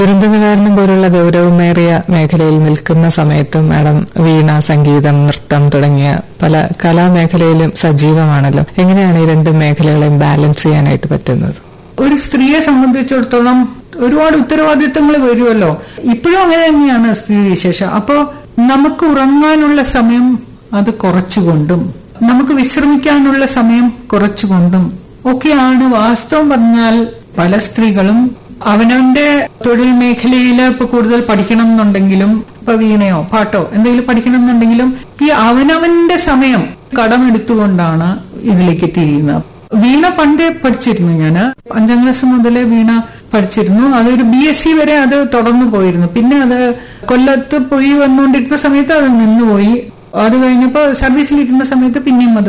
ദുരന്ത നിവാരണം പോലുള്ള ഗൗരവമേറിയ മേഖലയിൽ നിൽക്കുന്ന സമയത്തും മാഡം വീണ സംഗീതം നൃത്തം തുടങ്ങിയ പല കലാമേഖലയിലും സജീവമാണല്ലോ എങ്ങനെയാണ് ഈ രണ്ട് മേഖലകളെയും ബാലൻസ് ചെയ്യാനായിട്ട് പറ്റുന്നത് ഒരു സ്ത്രീയെ സംബന്ധിച്ചിടത്തോളം ഒരുപാട് ഉത്തരവാദിത്തങ്ങൾ വരുമല്ലോ ഇപ്പോഴും അങ്ങനെ തന്നെയാണ് സ്ത്രീ വിശേഷം അപ്പോ നമുക്ക് ഉറങ്ങാനുള്ള സമയം അത് കുറച്ചുകൊണ്ടും നമുക്ക് വിശ്രമിക്കാനുള്ള സമയം കുറച്ചുകൊണ്ടും ഒക്കെയാണ് വാസ്തവം പറഞ്ഞാൽ പല സ്ത്രീകളും അവനവന്റെ തൊഴിൽ മേഖലയിൽ ഇപ്പൊ കൂടുതൽ പഠിക്കണം എന്നുണ്ടെങ്കിലും ഇപ്പൊ വീണയോ പാട്ടോ എന്തെങ്കിലും പഠിക്കണം എന്നുണ്ടെങ്കിലും ഈ അവനവന്റെ സമയം കടമെടുത്തുകൊണ്ടാണ് ഇതിലേക്ക് തിരിയുന്നത് വീണ പണ്ടേ പഠിച്ചിരുന്നു ഞാന് അഞ്ചാം ക്ലാസ് മുതലേ വീണ പഠിച്ചിരുന്നു അതൊരു ബി എസ് സി വരെ അത് തുടർന്നു പോയിരുന്നു പിന്നെ അത് കൊല്ലത്ത് പോയി വന്നുകൊണ്ടിരുന്ന സമയത്ത് അത് നിന്നുപോയി അത് കഴിഞ്ഞപ്പോ സർവീസിലിരുന്ന സമയത്ത് പിന്നെയും അത്